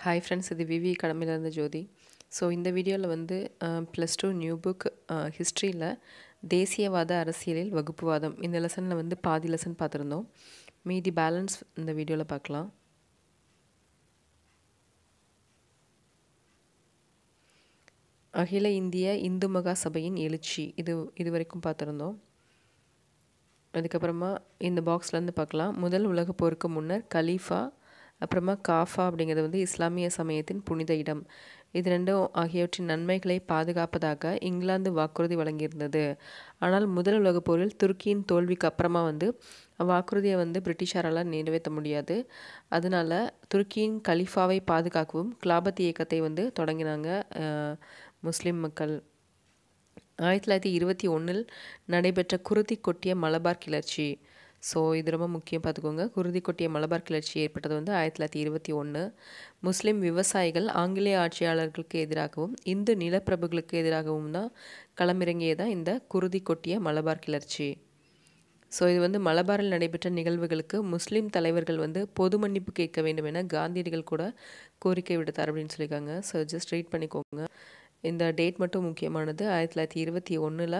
hi friends இது விவி கடமையிலேருந்து ஜோதி so இந்த வீடியோவில் வந்து ப்ளஸ் டூ நியூ புக் ஹிஸ்ட்ரியில் தேசியவாத அரசியலில் வகுப்புவாதம் இந்த லெசனில் வந்து பாதி லெசன் பார்த்துருந்தோம் மீதி பேலன்ஸ் இந்த வீடியோவில் பார்க்கலாம் அகில இந்திய இந்து மகா சபையின் எழுச்சி இது இது வரைக்கும் பார்த்துருந்தோம் அதுக்கப்புறமா இந்த பாக்ஸ்லேருந்து பார்க்கலாம் முதல் உலகப் போருக்கு முன்னர் கலீஃபா அப்புறமா காஃபா அப்படிங்கிறது வந்து இஸ்லாமிய சமயத்தின் புனித இடம் இது ரெண்டும் ஆகியவற்றின் நன்மைகளை பாதுகாப்பதாக இங்கிலாந்து வாக்குறுதி வழங்கியிருந்தது ஆனால் முதல் உலகப் போரில் துருக்கியின் தோல்விக்கு அப்புறமா வந்து வாக்குறுதியை வந்து பிரிட்டிஷாரால் நிறைவேற்ற முடியாது அதனால துருக்கியின் கலிஃபாவை பாதுகாக்கவும் கிலாபத் இயக்கத்தை வந்து தொடங்கினாங்க முஸ்லீம் மக்கள் ஆயிரத்தி தொள்ளாயிரத்தி இருபத்தி ஒன்றில் நடைபெற்ற குருதி கொட்டிய மலபார் கிளர்ச்சி ஸோ இது ரொம்ப முக்கியம் பார்த்துக்கோங்க குருதி கொட்டிய மலபார் கிளர்ச்சி ஏற்பட்டது வந்து ஆயிரத்தி தொள்ளாயிரத்தி இருபத்தி ஒன்று முஸ்லீம் விவசாயிகள் ஆங்கிலேய ஆட்சியாளர்களுக்கு எதிராகவும் இந்து நிலப்பிரபுகளுக்கு எதிராகவும் தான் களமிறங்கியதான் இந்த குருதி கொட்டிய மலபார் கிளர்ச்சி ஸோ இது வந்து மலபாரில் நடைபெற்ற நிகழ்வுகளுக்கு முஸ்லீம் தலைவர்கள் வந்து பொது மன்னிப்பு கேட்க வேண்டும் என காந்தியடிகள் கூட கோரிக்கை விடுத்தார் அப்படின்னு சொல்லியிருக்காங்க ஸோ ஜஸ்ட் ரீட் பண்ணிக்கோங்க இந்த டேட் மட்டும் முக்கியமானது ஆயிரத்தி தொள்ளாயிரத்தி இருபத்தி ஒன்றில்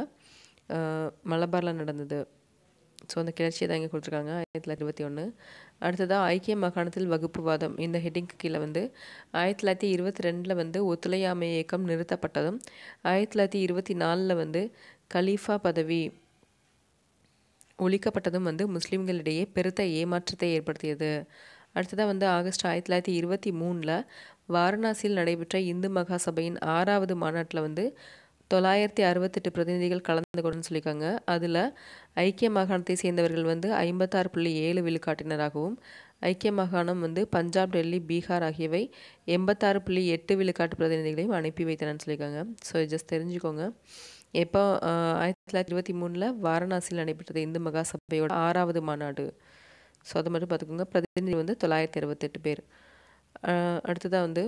மலபாரில் நடந்தது ஸோ அந்த கிளர்ச்சியை தான் இங்கே கொடுத்துருக்காங்க ஆயிரத்தி தொள்ளாயிரத்தி இருபத்தி ஒன்று அடுத்ததாக ஐக்கிய மாகாணத்தில் வகுப்புவாதம் இந்த ஹெட்டிங்க்கு கீழே வந்து ஆயிரத்தி தொள்ளாயிரத்தி இருபத்தி ரெண்டில் வந்து ஒத்துழையாமை இயக்கம் நிறுத்தப்பட்டதும் ஆயிரத்தி தொள்ளாயிரத்தி இருபத்தி நாலில் வந்து கலீஃபா பதவி ஒழிக்கப்பட்டதும் வந்து முஸ்லீம்களிடையே பெருத்த ஏமாற்றத்தை ஏற்படுத்தியது அடுத்ததாக வந்து ஆகஸ்ட் ஆயிரத்தி தொள்ளாயிரத்தி இருபத்தி மூணில் வாரணாசியில் நடைபெற்ற இந்து மகா சபையின் ஆறாவது மாநாட்டில் வந்து தொள்ளாயிரத்தி அறுபத்தெட்டு பிரதிநிதிகள் கலந்து கொண்டுன்னு சொல்லியிருக்காங்க அதில் ஐக்கிய மாகாணத்தை சேர்ந்தவர்கள் வந்து ஐம்பத்தாறு புள்ளி ஏழு விழுக்காட்டினராகவும் ஐக்கிய மாகாணம் வந்து பஞ்சாப் டெல்லி பீகார் ஆகியவை எண்பத்தாறு புள்ளி எட்டு விழுக்காட்டு பிரதிநிதிகளையும் அனுப்பி வைத்தனன்னு சொல்லியிருக்காங்க ஸோ ஜஸ்ட் தெரிஞ்சுக்கோங்க எப்போ ஆயிரத்தி தொள்ளாயிரத்தி இருபத்தி மூணில் வாரணாசியில் நடைபெற்றது இந்து மகா சபையோட ஆறாவது மாநாடு ஸோ அதை மட்டும் பார்த்துக்கோங்க பிரதிநிதி வந்து தொள்ளாயிரத்தி அறுபத்தெட்டு பேர் அடுத்ததாக வந்து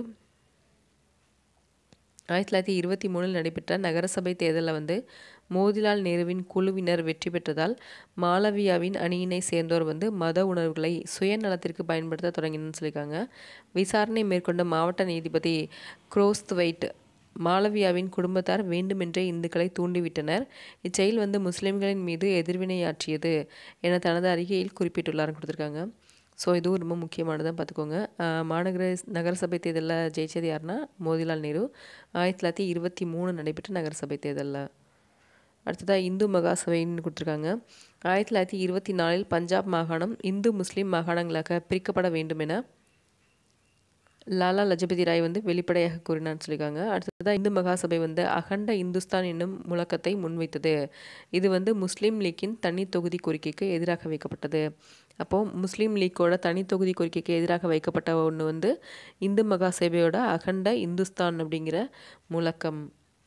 ஆயிரத்தி தொள்ளாயிரத்தி இருபத்தி மூணில் நடைபெற்ற நகரசபை தேர்தலில் வந்து மோதிலால் நேருவின் குழுவினர் வெற்றி பெற்றதால் மாளவியாவின் அணியினை சேர்ந்தோர் வந்து மத உணர்வுகளை சுயநலத்திற்கு பயன்படுத்த தொடங்கினு சொல்லியிருக்காங்க விசாரணை மேற்கொண்ட மாவட்ட நீதிபதி குரோஸ்த்வைட் மாளவியாவின் குடும்பத்தார் வேண்டுமென்றே இந்துக்களை தூண்டிவிட்டனர் இச்செயல் வந்து முஸ்லிம்களின் மீது எதிர்வினையாற்றியது என தனது அறிக்கையில் குறிப்பிட்டுள்ளார் கொடுத்துருக்காங்க ஸோ இதுவும் ரொம்ப முக்கியமானதாக பார்த்துக்கோங்க மாநகர நகரசபை தேர்தலில் ஜெயிச்சது யாருன்னா மோதிலால் நேரு ஆயிரத்தி தொள்ளாயிரத்தி இருபத்தி மூணு நடைபெற்ற நகரசபை தேர்தலில் அடுத்ததாக இந்து மகாசபைன்னு கொடுத்துருக்காங்க ஆயிரத்தி தொள்ளாயிரத்தி இருபத்தி நாலில் பஞ்சாப் மாகாணம் இந்து முஸ்லீம் மாகாணங்களாக பிரிக்கப்பட வேண்டும் என லாலா லஜபதி ராய் வந்து வெளிப்படையாக கூறினான்னு சொல்லியிருக்காங்க அடுத்ததாக இந்து மகாசபை வந்து அகண்ட இந்துஸ்தான் என்னும் முழக்கத்தை முன்வைத்தது இது வந்து முஸ்லீம் லீக்கின் தனி தொகுதி கோரிக்கைக்கு எதிராக வைக்கப்பட்டது அப்போது முஸ்லீம் லீக்கோட தனி தொகுதி கோரிக்கைக்கு எதிராக வைக்கப்பட்ட ஒன்று வந்து இந்து மகாசபையோட அகண்ட இந்துஸ்தான் அப்படிங்கிற முழக்கம்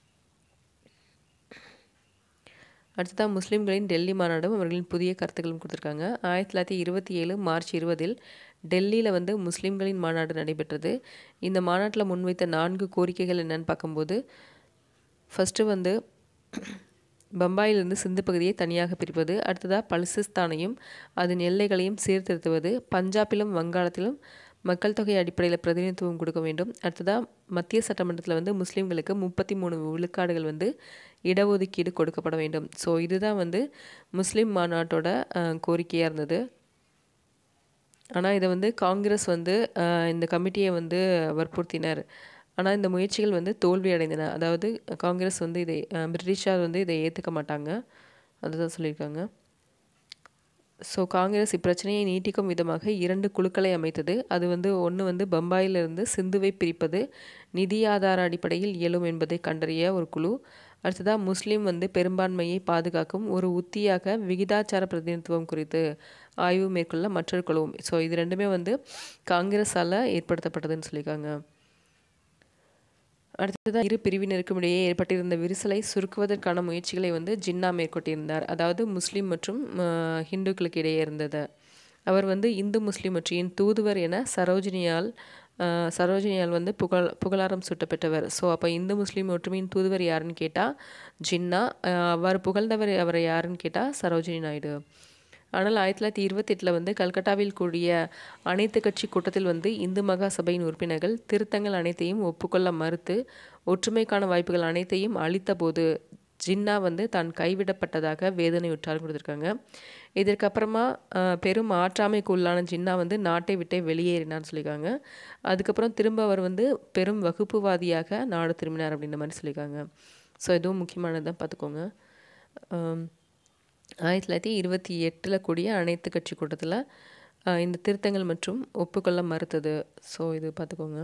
அடுத்ததாக முஸ்லீம்களின் டெல்லி மாநாடும் அவர்களின் புதிய கருத்துக்களும் கொடுத்துருக்காங்க ஆயிரத்தி தொள்ளாயிரத்தி இருபத்தி ஏழு மார்ச் இருபதில் டெல்லியில் வந்து முஸ்லீம்களின் மாநாடு நடைபெற்றது இந்த மாநாட்டில் முன்வைத்த நான்கு கோரிக்கைகள் என்னன்னு பார்க்கும்போது ஃபஸ்ட்டு வந்து பம்பாயிலிருந்து சிந்து பகுதியை தனியாக பிரிப்பது அடுத்ததாக பலிசிஸ்தானையும் அதன் எல்லைகளையும் சீர்திருத்துவது பஞ்சாபிலும் வங்காளத்திலும் மக்கள் தொகை அடிப்படையில் பிரதிநிதித்துவம் கொடுக்க வேண்டும் அடுத்ததாக மத்திய சட்டமன்றத்தில் வந்து முஸ்லீம்களுக்கு முப்பத்தி மூணு விழுக்காடுகள் வந்து இடஒதுக்கீடு கொடுக்கப்பட வேண்டும் ஸோ இதுதான் வந்து முஸ்லீம் மாநாட்டோட கோரிக்கையாக இருந்தது ஆனால் இதை வந்து காங்கிரஸ் வந்து இந்த கமிட்டியை வந்து வற்புறுத்தினர் ஆனால் இந்த முயற்சிகள் வந்து தோல்வி அடைந்தன அதாவது காங்கிரஸ் வந்து இதை பிரிட்டிஷார் வந்து இதை ஏற்றுக்க மாட்டாங்க அதுதான் சொல்லியிருக்காங்க ஸோ காங்கிரஸ் இப்பிரச்சனையை நீட்டிக்கும் விதமாக இரண்டு குழுக்களை அமைத்தது அது வந்து ஒன்று வந்து பம்பாயிலிருந்து சிந்துவை பிரிப்பது நிதி ஆதார அடிப்படையில் இயலும் என்பதை கண்டறிய ஒரு குழு அடுத்ததாக முஸ்லீம் வந்து பெரும்பான்மையை பாதுகாக்கும் ஒரு உத்தியாக விகிதாச்சார பிரதிநிதித்துவம் குறித்து ஆய்வு மேற்கொள்ள மற்றொரு குழுவும் ஸோ இது ரெண்டுமே வந்து காங்கிரஸால் ஏற்படுத்தப்பட்டதுன்னு சொல்லியிருக்காங்க அடுத்ததாக இரு பிரிவினருக்கும் இடையே ஏற்பட்டிருந்த விரிசலை சுருக்குவதற்கான முயற்சிகளை வந்து ஜின்னா மேற்கொண்டிருந்தார் அதாவது முஸ்லீம் மற்றும் ஹிந்துக்களுக்கு இடையே இருந்தது அவர் வந்து இந்து முஸ்லீம் ஒற்றியின் தூதுவர் என சரோஜினியால் சரோஜினியால் வந்து புகழ் புகழாரம் சூட்டப்பெற்றவர் ஸோ அப்போ இந்து முஸ்லீம் ஒற்றுமையின் தூதுவர் யாருன்னு கேட்டால் ஜின்னா அவ்வாறு புகழ்ந்தவர் அவரை யாருன்னு கேட்டால் சரோஜினி நாயுடு ஆனால் ஆயிரத்தி தொள்ளாயிரத்தி இருபத்தெட்டில் வந்து கல்கட்டாவில் கூடிய அனைத்து கட்சி கூட்டத்தில் வந்து இந்து மகா சபையின் உறுப்பினர்கள் திருத்தங்கள் அனைத்தையும் ஒப்புக்கொள்ள மறுத்து ஒற்றுமைக்கான வாய்ப்புகள் அனைத்தையும் அளித்த போது ஜின்னா வந்து தான் கைவிடப்பட்டதாக வேதனையுற்றார் கொடுத்துருக்காங்க இதற்கப்புறமா அஹ், பெரும் ஆற்றாமைக்கு உள்ளான ஜின்னா வந்து நாட்டை விட்டே வெளியேறினார்னு சொல்லியிருக்காங்க அதுக்கப்புறம் திரும்ப அவர் வந்து பெரும் வகுப்புவாதியாக நாடு திரும்பினார் அப்படின்ற மாதிரி சொல்லியிருக்காங்க ஸோ இதுவும் முக்கியமானதான் பார்த்துக்கோங்க ஆம், ஆயிரத்தி தொள்ளாயிரத்தி இருபத்தி எட்டில் கூடிய அனைத்து கட்சி கூட்டத்தில் இந்த திருத்தங்கள் மற்றும் ஒப்புக்கொள்ள மறுத்தது ஸோ இது பார்த்துக்கோங்க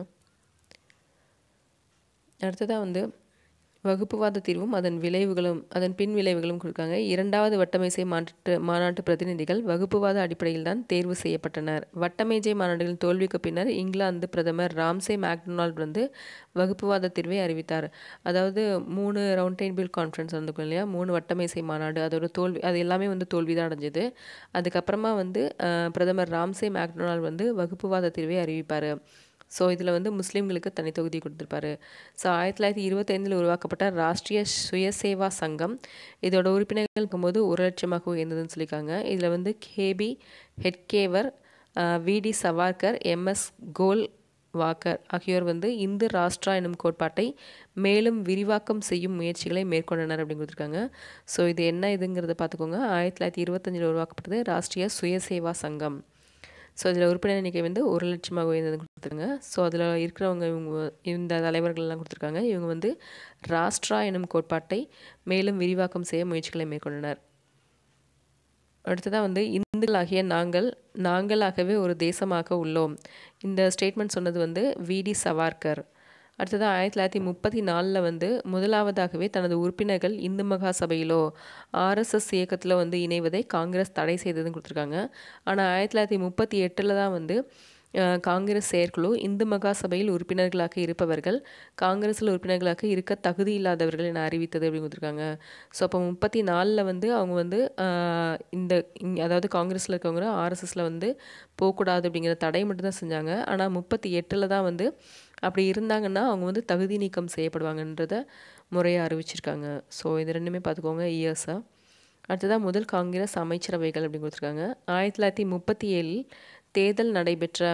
அடுத்ததாக வந்து வகுப்புவாத தீர்வும் அதன் விளைவுகளும் அதன் பின் விளைவுகளும் கொடுக்காங்க இரண்டாவது வட்டமேசை மாநாட்டு மாநாட்டு பிரதிநிதிகள் வகுப்புவாத அடிப்படையில் தான் தேர்வு செய்யப்பட்டனர் வட்டமேஜை மாநாடுகளின் தோல்விக்கு பின்னர் இங்கிலாந்து பிரதமர் ராம்சே மேக்டொனால்ட் வந்து வகுப்புவாத தீர்வை அறிவித்தார் அதாவது மூணு ரவுண்ட் டேபிள் கான்ஃபரன்ஸ் வந்துக்கும் இல்லையா மூணு வட்டமேசை மாநாடு அதோட தோல்வி அது எல்லாமே வந்து தோல்வி தான் அடைஞ்சது அதுக்கப்புறமா வந்து அஹ், பிரதமர் ராம்சே மேக்டொனால்ட் வந்து வகுப்புவாத தீர்வை அறிவிப்பார் ஸோ இதில் வந்து முஸ்லீம்களுக்கு தனி தொகுதி கொடுத்துருப்பாரு ஸோ ஆயிரத்தி தொள்ளாயிரத்தி இருபத்தைந்தில் உருவாக்கப்பட்ட ராஷ்ட்ரிய சுயசேவா சங்கம் இதோட உறுப்பினர்கள் இருக்கும்போது ஒரு லட்சமாக உயர்ந்ததுன்னு சொல்லியிருக்காங்க இதில் வந்து கேபி ஹெட்கேவர் விடி சவார்கர் எம்எஸ் கோல் வாக்கர் ஆகியோர் வந்து இந்து ராஷ்டிரா எனும் கோட்பாட்டை மேலும் விரிவாக்கம் செய்யும் முயற்சிகளை மேற்கொண்டனர் அப்படின்னு கொடுத்துருக்காங்க ஸோ இது என்ன இதுங்கிறத பார்த்துக்கோங்க ஆயிரத்தி தொள்ளாயிரத்தி இருபத்தஞ்சில் உருவாக்கப்பட்டது ராஷ்ட்ரிய சுயசேவா சங்கம் ஸோ இதில் உறுப்பினர் எண்ணிக்கை வந்து ஒரு லட்சமாக உயர்ந்தது கொடுத்துருங்க ஸோ அதில் இருக்கிறவங்க இவங்க இந்த தலைவர்கள்லாம் கொடுத்துருக்காங்க இவங்க வந்து ராஷ்ட்ரா எனும் கோட்பாட்டை மேலும் விரிவாக்கம் செய்ய முயற்சிகளை மேற்கொண்டனர் அடுத்ததாக வந்து இந்துக்களாகிய நாங்கள் நாங்களாகவே ஒரு தேசமாக உள்ளோம் இந்த ஸ்டேட்மெண்ட் சொன்னது வந்து விடி சவார்கர் அடுத்ததாக ஆயிரத்தி தொள்ளாயிரத்தி முப்பத்தி நாலில் வந்து முதலாவதாகவே தனது உறுப்பினர்கள் இந்து மகா சபையிலோ ஆர்எஸ்எஸ் இயக்கத்தில் வந்து இணைவதை காங்கிரஸ் தடை செய்ததுன்னு கொடுத்துருக்காங்க ஆனால் ஆயிரத்தி தொள்ளாயிரத்தி முப்பத்தி எட்டில் தான் வந்து அஹ், காங்கிரஸ் செயற்குழு இந்து மகா சபையில் உறுப்பினர்களாக இருப்பவர்கள் காங்கிரஸில் உறுப்பினர்களாக இருக்க தகுதி இல்லாதவர்கள் என அறிவித்தது அப்படின்னு கொடுத்துருக்காங்க ஸோ அப்போ முப்பத்தி நாலில் வந்து அவங்க வந்து அஹ், இந்த இங்க- அதாவது காங்கிரஸில் இருக்கவங்க ஆர்எஸ்எஸில் வந்து போகக்கூடாது அப்படிங்கிற தடை மட்டும்தான் செஞ்சாங்க ஆனால் முப்பத்தி எட்டில் தான் வந்து அப்படி இருந்தாங்கன்னா அவங்க வந்து தகுதி நீக்கம் செய்யப்படுவாங்கன்றத முறையை அறிவிச்சிருக்காங்க ஸோ இது ரெண்டுமே பார்த்துக்கோங்க இயர்ஸாக அடுத்ததாக முதல் காங்கிரஸ் அமைச்சரவைகள் அப்படின்னு கொடுத்துருக்காங்க ஆயிரத்தி தொள்ளாயிரத்தி முப்பத்தி ஏழில் தேர்தல் நடைபெற்ற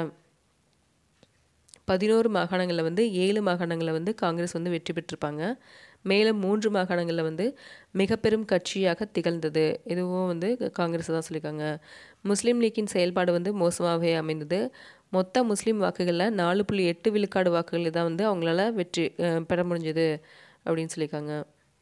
பதினோரு மாகாணங்களில் வந்து ஏழு மாகாணங்களில் வந்து காங்கிரஸ் வந்து வெற்றி பெற்றிருப்பாங்க மேலும் மூன்று மாகாணங்களில் வந்து மிக பெரும் கட்சியாக திகழ்ந்தது இதுவும் வந்து காங்கிரஸ் தான் சொல்லியிருக்காங்க முஸ்லீம் லீக்கின் செயல்பாடு வந்து மோசமாகவே அமைந்தது மொத்த முஸ்லீம் வாக்குகளில் நாலு புள்ளி எட்டு விழுக்காடு வாக்குகள் தான் வந்து அவங்களால வெற்றி அஹ், பெற முடிஞ்சது அப்படின்னு சொல்லியிருக்காங்க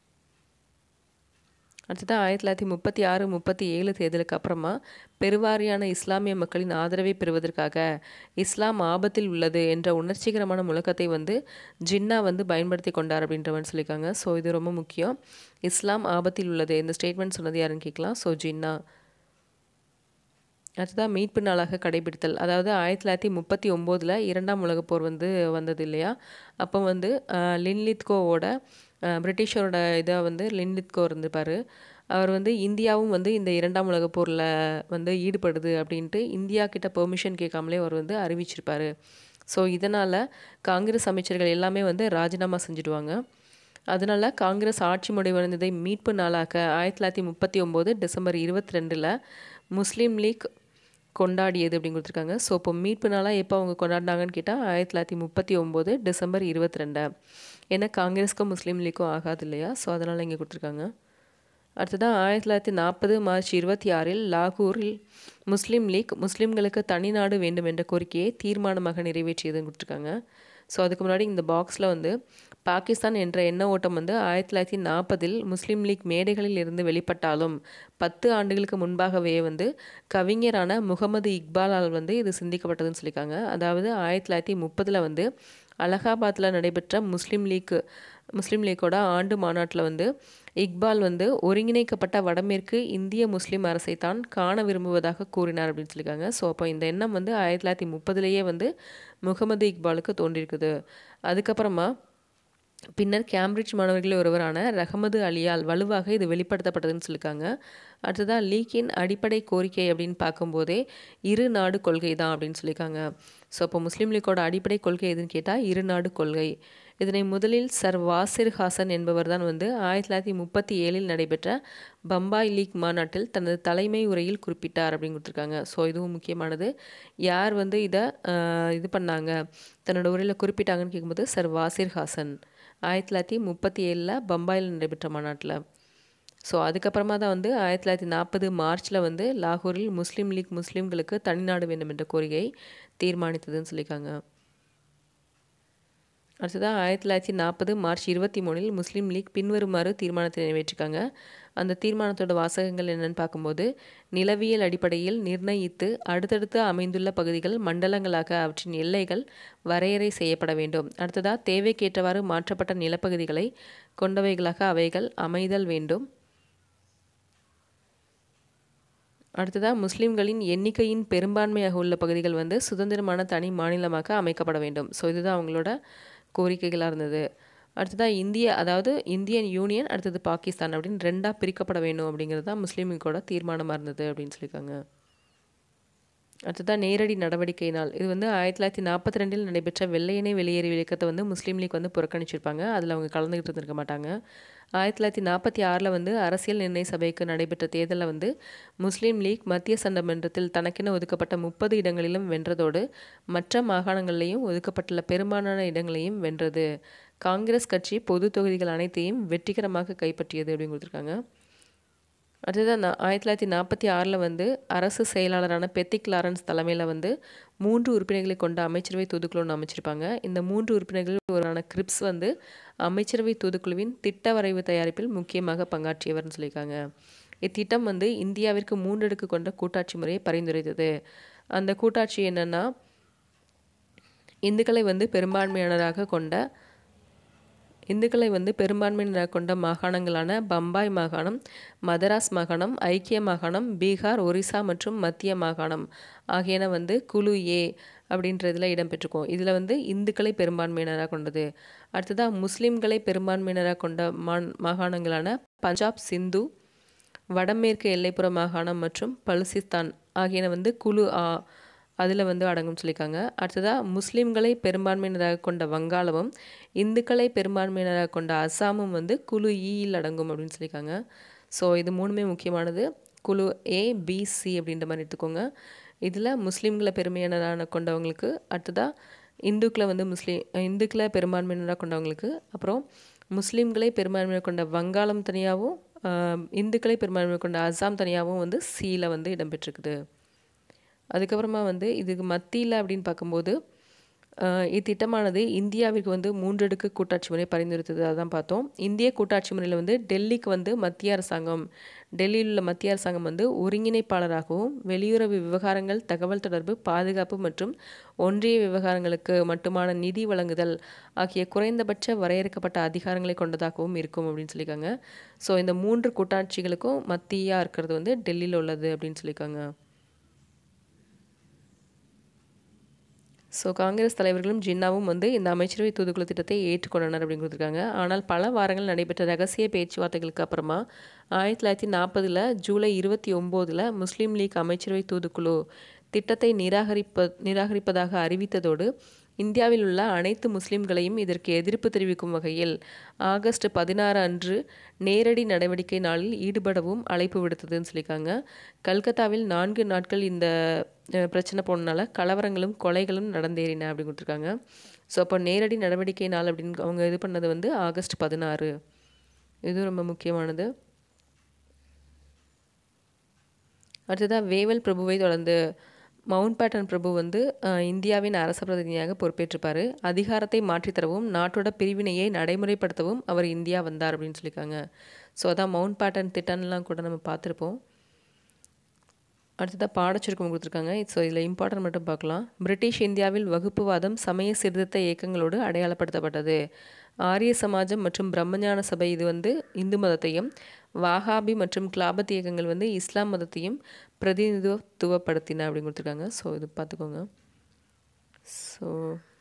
அடுத்ததாக ஆயிரத்தி தொள்ளாயிரத்தி முப்பத்தி ஆறு முப்பத்தி ஏழு தேர்தலுக்கு அப்புறமா பெருவாரியான இஸ்லாமிய மக்களின் ஆதரவை பெறுவதற்காக இஸ்லாம் ஆபத்தில் உள்ளது என்ற உணர்ச்சிகரமான முழக்கத்தை வந்து ஜின்னா வந்து பயன்படுத்தி கொண்டார் அப்படின்ற மாதிரி சொல்லியிருக்காங்க ஸோ இது ரொம்ப முக்கியம் இஸ்லாம் ஆபத்தில் உள்ளது இந்த ஸ்டேட்மெண்ட் சொன்னது யாருன்னு கேட்கலாம் ஸோ ஜின்னா அடுத்ததாக மீட்பு நாளாக கடைபிடித்தல் அதாவது ஆயிரத்தி தொள்ளாயிரத்தி முப்பத்தி ஒம்போதில் இரண்டாம் உலகப் போர் வந்து வந்தது இல்லையா அப்போ வந்து அஹ், லின்லித்கோவோட அஹ், பிரிட்டிஷரோட இதை வந்து லின்லித்கோ இருந்திருப்பார் அவர் வந்து இந்தியாவும் வந்து இந்த இரண்டாம் உலகப் போரில் வந்து ஈடுபடுது அப்படின்ட்டு இந்தியா கிட்ட பெர்மிஷன் கேட்காமலே அவர் வந்து அறிவிச்சிருப்பார் ஸோ இதனால் காங்கிரஸ் அமைச்சர்கள் எல்லாமே வந்து ராஜினாமா செஞ்சுடுவாங்க அதனால காங்கிரஸ் ஆட்சி முடிவடைந்ததை மீட்பு நாளாக ஆயிரத்தி தொள்ளாயிரத்தி முப்பத்தி ஒம்பது டிசம்பர் இருபத்தி ரெண்டில் முஸ்லீம் லீக் கொண்டாடியது அப்படின்னு கொடுத்துருக்காங்க ஸோ இப்போ மீட்பு நாளாக எப்போ அவங்க கொண்டாடினாங்கன்னு கேட்டால் ஆயிரத்தி தொள்ளாயிரத்தி முப்பத்தி ஒம்பது டிசம்பர் இருபத்தி ரெண்டு ஏன்னா காங்கிரஸ்க்கும் முஸ்லீம் லீக்கும் ஆகாது இல்லையா ஸோ அதனால் இங்கே கொடுத்துருக்காங்க அடுத்ததாக ஆயிரத்தி தொள்ளாயிரத்தி நாற்பது மார்ச் இருபத்தி ஆறில் லாகூரில் முஸ்லீம் லீக் முஸ்லீம்களுக்கு தனி நாடு வேண்டும் என்ற கோரிக்கையை தீர்மானமாக நிறைவேற்றியதுன்னு கொடுத்துருக்காங்க ஸோ அதுக்கு முன்னாடி இந்த பாக்ஸில் வந்து பாகிஸ்தான் என்ற எண்ண ஓட்டம் வந்து ஆயிரத்தி தொள்ளாயிரத்தி நாற்பதில் முஸ்லீம் லீக் மேடைகளில் இருந்து வெளிப்பட்டாலும் பத்து ஆண்டுகளுக்கு முன்பாகவே வந்து கவிஞரான முகமது இக்பாலால் வந்து இது சிந்திக்கப்பட்டதுன்னு சொல்லியிருக்காங்க அதாவது ஆயிரத்தி தொள்ளாயிரத்தி முப்பதில் வந்து அலகாபாத்தில் நடைபெற்ற முஸ்லீம் லீக் முஸ்லீம் லீக்கோட ஆண்டு மாநாட்டில் வந்து இக்பால் வந்து ஒருங்கிணைக்கப்பட்ட வடமேற்கு இந்திய முஸ்லீம் அரசை தான் காண விரும்புவதாக கூறினார் அப்படின்னு சொல்லியிருக்காங்க ஸோ அப்போ இந்த எண்ணம் வந்து ஆயிரத்தி தொள்ளாயிரத்தி முப்பதுலேயே வந்து முகமது இக்பாலுக்கு தோன்றியிருக்குது அதுக்கப்புறமா பின்னர் கேம்பிரிட்ஜ் மாணவர்களில் ஒருவரான ரஹமது அலியால் வலுவாக இது வெளிப்படுத்தப்பட்டதுன்னு சொல்லியிருக்காங்க அடுத்ததாக லீக்கின் அடிப்படை கோரிக்கை அப்படின்னு பார்க்கும்போதே இரு நாடு கொள்கை தான் அப்படின்னு சொல்லியிருக்காங்க ஸோ அப்போ முஸ்லீம் லீக்கோட அடிப்படை கொள்கை எதுன்னு கேட்டால் இரு நாடு கொள்கை இதனை முதலில் சர் வாசிர் ஹாசன் என்பவர் தான் வந்து ஆயிரத்தி தொள்ளாயிரத்தி முப்பத்தி ஏழில் நடைபெற்ற பம்பாய் லீக் மாநாட்டில் தனது தலைமை உரையில் குறிப்பிட்டார் அப்படின்னு கொடுத்துருக்காங்க ஸோ இதுவும் முக்கியமானது யார் வந்து இதை இது பண்ணாங்க தன்னோட உரையில் குறிப்பிட்டாங்கன்னு கேட்கும்போது சர் வாசிர் ஹாசன் ஆயிரத்தி தொள்ளாயிரத்தி முப்பத்தி ஏழில் பம்பாயில் நடைபெற்ற மாநாட்டில் ஸோ அதுக்கப்புறமா தான் வந்து ஆயிரத்தி தொள்ளாயிரத்தி நாற்பது மார்ச்சில் வந்து லாகூரில் முஸ்லீம் லீக் முஸ்லீம்களுக்கு தனிநாடு வேண்டும் என்ற கோரிக்கை தீர்மானித்ததுன்னு சொல்லியிருக்காங்க அடுத்ததாக ஆயிரத்தி தொள்ளாயிரத்தி நாற்பது மார்ச் இருபத்தி மூணில் முஸ்லீம் லீக் பின்வருமாறு தீர்மானத்தை நிறைவேற்றிருக்காங்க அந்த தீர்மானத்தோட வாசகங்கள் என்னென்னு பார்க்கும்போது நிலவியல் அடிப்படையில் நிர்ணயித்து அடுத்தடுத்து அமைந்துள்ள பகுதிகள் மண்டலங்களாக அவற்றின் எல்லைகள் வரையறை செய்யப்பட வேண்டும் அடுத்ததாக தேவைக்கேற்றவாறு மாற்றப்பட்ட நிலப்பகுதிகளை கொண்டவைகளாக அவைகள் அமைதல் வேண்டும் அடுத்ததாக முஸ்லீம்களின் எண்ணிக்கையின் பெரும்பான்மையாக உள்ள பகுதிகள் வந்து சுதந்திரமான தனி மாநிலமாக அமைக்கப்பட வேண்டும் ஸோ இதுதான் அவங்களோட கோரிக்கைகளாக இருந்தது அடுத்ததாக இந்திய அதாவது இந்தியன் யூனியன் அடுத்தது பாகிஸ்தான் அப்படின்னு ரெண்டாக பிரிக்கப்பட வேண்டும் அப்படிங்கிறது தான் முஸ்லீமுக்கோட தீர்மானமாக இருந்தது அப்படின்னு சொல்லியிருக்காங்க அடுத்ததாக நேரடி நடவடிக்கையினால் இது வந்து ஆயிரத்தி தொள்ளாயிரத்தி நாற்பத்தி ரெண்டில் நடைபெற்ற வெள்ளையனே வெளியேறி இயக்கத்தை வந்து முஸ்லீம் லீக் வந்து புறக்கணிச்சிருப்பாங்க அதில் அவங்க கலந்துக்கிட்டு இருந்திருக்க மாட்டாங்க ஆயிரத்தி தொள்ளாயிரத்தி நாற்பத்தி ஆறில் வந்து அரசியல் நிர்ணய சபைக்கு நடைபெற்ற தேர்தலில் வந்து முஸ்லீம் லீக் மத்திய சட்டமன்றத்தில் தனக்கென ஒதுக்கப்பட்ட முப்பது இடங்களிலும் வென்றதோடு மற்ற மாகாணங்களிலையும் ஒதுக்கப்பட்டுள்ள பெரும்பாலான இடங்களையும் வென்றது காங்கிரஸ் கட்சி பொது தொகுதிகள் அனைத்தையும் வெற்றிகரமாக கைப்பற்றியது அப்படின்னு கொடுத்துருக்காங்க அடுத்ததான் நான் ஆயிரத்தி தொள்ளாயிரத்தி நாற்பத்தி ஆறில் வந்து அரசு செயலாளரான பெத்திக் லாரன்ஸ் தலைமையில் வந்து மூன்று உறுப்பினர்களை கொண்ட அமைச்சரவை தூதுக்குழு ஒன்று அமைச்சிருப்பாங்க இந்த மூன்று உறுப்பினர்களில் ஒருவரான கிரிப்ஸ் வந்து அமைச்சரவை தூதுக்குழுவின் திட்ட வரைவு தயாரிப்பில் முக்கியமாக பங்காற்றியவர்னு சொல்லியிருக்காங்க இத்திட்டம் வந்து இந்தியாவிற்கு மூன்றடுக்கு கொண்ட கூட்டாட்சி முறையை பரிந்துரைத்தது அந்த கூட்டாட்சி என்னென்னா இந்துக்களை வந்து பெரும்பான்மையானராக கொண்ட இந்துக்களை வந்து பெரும்பான்மையினராக கொண்ட மாகாணங்களான பம்பாய் மாகாணம் மதராஸ் மாகாணம் ஐக்கிய மாகாணம் பீகார் ஒரிசா மற்றும் மத்திய மாகாணம் ஆகியன வந்து குழு ஏ அப்படின்றதில் இடம்பெற்றிருக்கும் இதில் வந்து இந்துக்களை பெரும்பான்மையினராக கொண்டது அடுத்ததாக முஸ்லீம்களை பெரும்பான்மையினராக கொண்ட மா மாகாணங்களான பஞ்சாப் சிந்து வடமேற்கு எல்லைப்புற மாகாணம் மற்றும் பலுசிஸ்தான் ஆகியன வந்து குழு ஆ அதில் வந்து அடங்கும் சொல்லியிருக்காங்க அடுத்ததாக முஸ்லீம்களை பெரும்பான்மையினராக கொண்ட வங்காளமும் இந்துக்களை பெரும்பான்மையினராக கொண்ட அஸ்ஸாமும் வந்து குழு ஈயில் அடங்கும் அப்படின்னு சொல்லியிருக்காங்க ஸோ இது மூணுமே முக்கியமானது குழு ஏ பி சி அப்படின்ற மாதிரி எடுத்துக்கோங்க இதில் முஸ்லீம்களை பெருமையானரான கொண்டவங்களுக்கு அடுத்ததாக இந்துக்களை வந்து முஸ்லீம் இந்துக்களை பெரும்பான்மையினராக கொண்டவங்களுக்கு அப்புறம் முஸ்லீம்களை பெரும்பான்மையாக கொண்ட வங்காளம் தனியாகவும் இந்துக்களை பெரும்பான்மையாக கொண்ட அஸ்ஸாம் தனியாகவும் வந்து சியில் வந்து இடம்பெற்றிருக்குது அதுக்கப்புறமா வந்து இதுக்கு மத்தியில் அப்படின்னு பார்க்கும்போது இத்திட்டமானது இந்தியாவிற்கு வந்து மூன்றடுக்கு கூட்டாட்சி முறை பரிந்துரைத்தது அதான் பார்த்தோம் இந்திய கூட்டாட்சி முறையில் வந்து டெல்லிக்கு வந்து மத்திய அரசாங்கம் டெல்லியில் உள்ள மத்திய அரசாங்கம் வந்து ஒருங்கிணைப்பாளராகவும் வெளியுறவு விவகாரங்கள் தகவல் தொடர்பு பாதுகாப்பு மற்றும் ஒன்றிய விவகாரங்களுக்கு மட்டுமான நிதி வழங்குதல் ஆகிய குறைந்தபட்ச வரையறுக்கப்பட்ட அதிகாரங்களை கொண்டதாகவும் இருக்கும் அப்படின்னு சொல்லியிருக்காங்க ஸோ இந்த மூன்று கூட்டாட்சிகளுக்கும் மத்தியாக இருக்கிறது வந்து டெல்லியில் உள்ளது அப்படின்னு சொல்லியிருக்காங்க ஸோ காங்கிரஸ் தலைவர்களும் ஜின்னாவும் வந்து இந்த அமைச்சரவை தூதுக்குழு திட்டத்தை ஏற்றுக்கொண்டனர் அப்படின்னு கொடுத்துருக்காங்க ஆனால் பல வாரங்கள் நடைபெற்ற ரகசிய பேச்சுவார்த்தைகளுக்கு அப்புறமா ஆயிரத்தி தொள்ளாயிரத்தி நாற்பதில் ஜூலை இருபத்தி ஒம்போதில் முஸ்லீம் லீக் அமைச்சரவை தூதுக்குழு திட்டத்தை நிராகரிப்ப நிராகரிப்பதாக அறிவித்ததோடு இந்தியாவில் உள்ள அனைத்து முஸ்லிம்களையும் இதற்கு எதிர்ப்பு தெரிவிக்கும் வகையில் ஆகஸ்ட் பதினாறு அன்று நேரடி நடவடிக்கை நாளில் ஈடுபடவும் அழைப்பு விடுத்ததுன்னு சொல்லியிருக்காங்க கல்கத்தாவில் நான்கு நாட்கள் இந்த பிரச்சனை போனனால கலவரங்களும் கொலைகளும் நடந்தேறின அப்படின்னு கொடுத்துருக்காங்க ஸோ அப்போ நேரடி நடவடிக்கை நாள் அப்படின்னு அவங்க இது பண்ணது வந்து ஆகஸ்ட் பதினாறு இது ரொம்ப முக்கியமானது அடுத்ததாக வேவல் பிரபுவை தொடர்ந்து மவுண்ட் பேட்டன் பிரபு வந்து இந்தியாவின் அரச பிரதிநிதியாக பொறுப்பேற்றிருப்பார் அதிகாரத்தை மாற்றித்தரவும் நாட்டோட பிரிவினையை நடைமுறைப்படுத்தவும் அவர் இந்தியா வந்தார் அப்படின்னு சொல்லியிருக்காங்க ஸோ அதான் மவுண்ட் பேட்டன் திட்டம்லாம் கூட நம்ம பார்த்துருப்போம் அடுத்ததாக பாடச்சுருக்கம் கொடுத்துருக்காங்க ஸோ இதில் இம்பார்ட்டன்ட் மட்டும் பார்க்கலாம் பிரிட்டிஷ் இந்தியாவில் வகுப்புவாதம் சமய சீர்திருத்த இயக்கங்களோடு அடையாளப்படுத்தப்பட்டது ஆரிய சமாஜம் மற்றும் பிரம்மஞான சபை இது வந்து இந்து மதத்தையும் வாகாபி மற்றும் கிளாபத் இயக்கங்கள் வந்து இஸ்லாம் மதத்தையும் பிரதிநிதித்துவப்படுத்தின அப்படின்னு கொடுத்துருக்காங்க ஸோ இது பார்த்துக்கோங்க ஸோ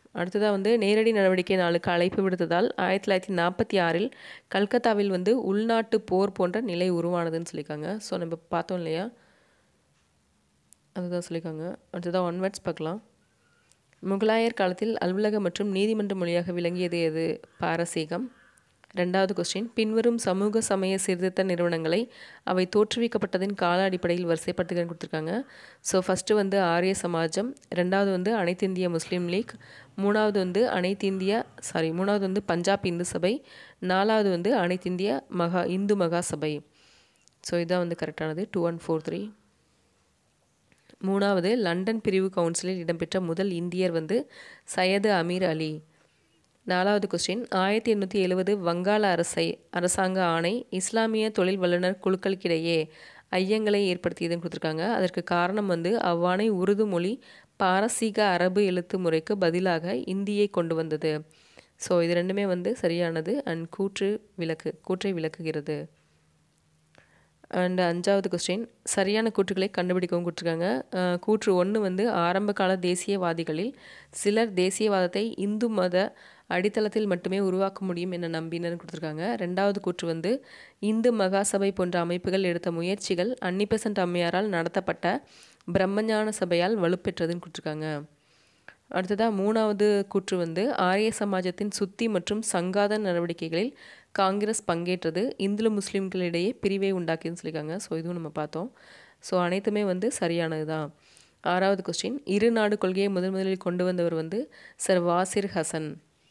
அடுத்ததாக வந்து நேரடி நடவடிக்கை நாளுக்கு அழைப்பு விடுத்ததால் ஆயிரத்தி தொள்ளாயிரத்தி நாற்பத்தி ஆறில் கல்கத்தாவில் வந்து உள்நாட்டு போர் போன்ற நிலை உருவானதுன்னு சொல்லியிருக்காங்க ஸோ நம்ம பார்த்தோம் இல்லையா அதுதான் சொல்லியிருக்காங்க அடுத்ததாக ஒன்வர்ட்ஸ் பார்க்கலாம் முகலாயர் காலத்தில் அலுவலக மற்றும் நீதிமன்ற மொழியாக விளங்கியது எது பாரசீகம் ரெண்டாவது கொஸ்டின் பின்வரும் சமூக சமய சீர்திருத்த நிறுவனங்களை அவை தோற்றுவிக்கப்பட்டதின் கால அடிப்படையில் வரிசைப்படுத்துகிறேன்னு கொடுத்துருக்காங்க ஸோ ஃபஸ்ட்டு வந்து ஆரிய சமாஜம் ரெண்டாவது வந்து அனைத்திந்திய முஸ்லீம் லீக் மூணாவது வந்து அனைத்திந்திய சாரி மூணாவது வந்து பஞ்சாப் இந்து சபை நாலாவது வந்து அனைத்திந்திய மகா இந்து மகா சபை ஸோ இதான் வந்து கரெக்டானது டூ ஒன் ஃபோர் த்ரீ மூணாவது லண்டன் பிரிவு கவுன்சிலில் இடம்பெற்ற முதல் இந்தியர் வந்து சையது அமீர் அலி நாலாவது கொஸ்டின் ஆயிரத்தி எண்ணூற்றி எழுபது வங்காள அரசை அரசாங்க ஆணை இஸ்லாமிய தொழில் வல்லுநர் குழுக்களுக்கிடையே ஐயங்களை ஏற்படுத்தியதுன்னு கொடுத்துருக்காங்க அதற்கு காரணம் வந்து அவ்வாணை உருது மொழி பாரசீக அரபு எழுத்து முறைக்கு பதிலாக இந்தியை கொண்டு வந்தது ஸோ இது ரெண்டுமே வந்து சரியானது அண்ட் கூற்று விளக்கு கூற்றை விளக்குகிறது அண்ட் அஞ்சாவது கொஸ்டின் சரியான கூற்றுகளை கண்டுபிடிக்கவும் கொடுத்துருக்காங்க கூற்று ஒன்று வந்து ஆரம்ப கால தேசியவாதிகளில் சிலர் தேசியவாதத்தை இந்து மத அடித்தளத்தில் மட்டுமே உருவாக்க முடியும் என நம்பினர்னு கொடுத்துருக்காங்க ரெண்டாவது கூற்று வந்து இந்து மகாசபை போன்ற அமைப்புகள் எடுத்த முயற்சிகள் அன்னிபெசன்ட் அம்மையாரால் நடத்தப்பட்ட பிரம்மஞான சபையால் வலுப்பெற்றதுன்னு கொடுத்துருக்காங்க அடுத்ததாக மூணாவது கூற்று வந்து ஆரிய சமாஜத்தின் சுத்தி மற்றும் சங்காத நடவடிக்கைகளில் காங்கிரஸ் பங்கேற்றது இந்து முஸ்லீம்களிடையே பிரிவை உண்டாக்கின்னு சொல்லியிருக்காங்க ஸோ இதுவும் நம்ம பார்த்தோம் ஸோ அனைத்துமே வந்து சரியானது தான் ஆறாவது கொஸ்டின் இரு நாடு கொள்கையை முதன் முதலில் கொண்டு வந்தவர் வந்து சர் வாசிர் ஹசன்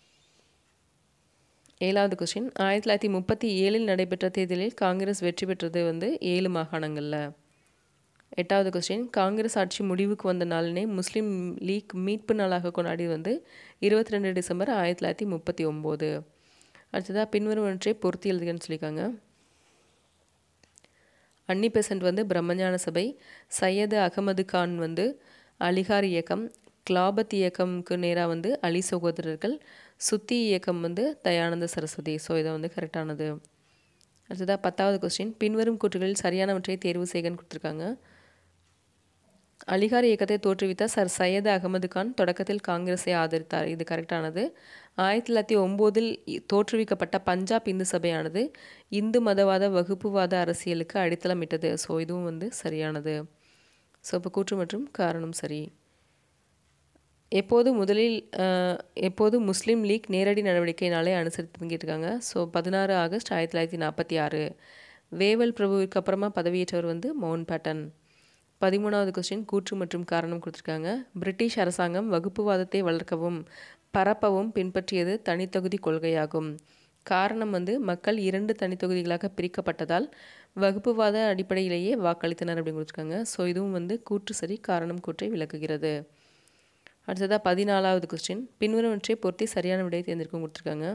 ஏழாவது கொஸ்டின் ஆயிரத்தி தொள்ளாயிரத்தி முப்பத்தி ஏழில் நடைபெற்ற தேர்தலில் காங்கிரஸ் வெற்றி பெற்றது வந்து ஏழு மாகாணங்களில் எட்டாவது கொஸ்டின் காங்கிரஸ் ஆட்சி முடிவுக்கு வந்த நாளினை முஸ்லீம் லீக் மீட்பு நாளாக கொண்டாடி வந்து இருபத்தி ரெண்டு டிசம்பர் ஆயிரத்தி தொள்ளாயிரத்தி முப்பத்தி ஒம்பது அடுத்ததாக பின்வருவனற்றை பொருத்தி எழுதுகன்னு சொல்லியிருக்காங்க அன்னி பெசன்ட் வந்து பிரம்மஞான சபை சையது அகமது கான் வந்து அலிகார் இயக்கம் கிளாபத் இயக்கம்க்கு நேராக வந்து அலி சகோதரர்கள் சுத்தி இயக்கம் வந்து தயானந்த சரஸ்வதி ஸோ இதை வந்து கரெக்டானது அடுத்ததாக பத்தாவது கொஸ்டின் பின்வரும் கூற்றுகளில் சரியானவற்றை தேர்வு செய்கன்னு கொடுத்துருக்காங்க அலிகார் இயக்கத்தை தோற்றுவித்த சர் சையது அகமது கான் தொடக்கத்தில் காங்கிரஸை ஆதரித்தார் இது கரெக்டானது ஆயிரத்தி தொள்ளாயிரத்தி ஒம்போதில் தோற்றுவிக்கப்பட்ட பஞ்சாப் இந்து சபையானது இந்து மதவாத வகுப்புவாத அரசியலுக்கு அடித்தளமிட்டது ஸோ இதுவும் வந்து சரியானது ஸோ இப்போ கூற்று மற்றும் காரணம் சரி எப்போது முதலில் எப்போது முஸ்லீம் லீக் நேரடி நடவடிக்கை நாளை அனுசரித்து தங்கியிருக்காங்க ஸோ பதினாறு ஆகஸ்ட் ஆயிரத்தி தொள்ளாயிரத்தி நாற்பத்தி ஆறு வேவல் பிரபுவிற்கு அப்புறமா பதவியேற்றவர் வந்து மவுண்ட் பேட்டன் பதிமூணாவது கொஸ்டின் கூற்று மற்றும் காரணம் கொடுத்துருக்காங்க பிரிட்டிஷ் அரசாங்கம் வகுப்புவாதத்தை வளர்க்கவும் பரப்பவும் பின்பற்றியது தனித்தொகுதி கொள்கையாகும் காரணம் வந்து மக்கள் இரண்டு தனித்தொகுதிகளாக பிரிக்கப்பட்டதால் வகுப்புவாத அடிப்படையிலேயே வாக்களித்தனர் அப்படின்னு கொடுத்துருக்காங்க ஸோ இதுவும் வந்து கூற்று சரி காரணம் கூற்றை விளக்குகிறது அடுத்ததாக பதினாலாவது கொஸ்டின் பின்வருவற்றை பொருத்தி சரியான விடையை தேர்ந்தெடுக்கும் கொடுத்துருக்காங்க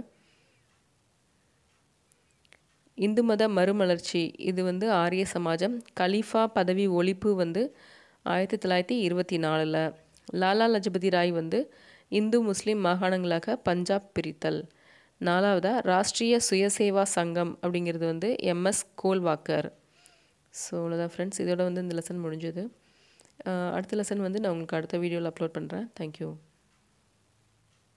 இந்து மத மறுமலர்ச்சி இது வந்து ஆரிய சமாஜம் கலீஃபா பதவி ஒழிப்பு வந்து ஆயிரத்தி தொள்ளாயிரத்தி இருபத்தி நாலில் லாலா லஜபதி ராய் வந்து இந்து முஸ்லீம் மாகாணங்களாக பஞ்சாப் பிரித்தல் நாலாவதாக ராஷ்ட்ரிய சுயசேவா சங்கம் அப்படிங்கிறது வந்து எம்எஸ் கோல்வாக்கர் ஸோ அவ்வளோதான் ஃப்ரெண்ட்ஸ் இதோட வந்து இந்த லெசன் முடிஞ்சது அடுத்த லெசன் வந்து நான் உங்களுக்கு அடுத்த வீடியோவில் அப்லோட் பண்ணுறேன் தேங்க்யூ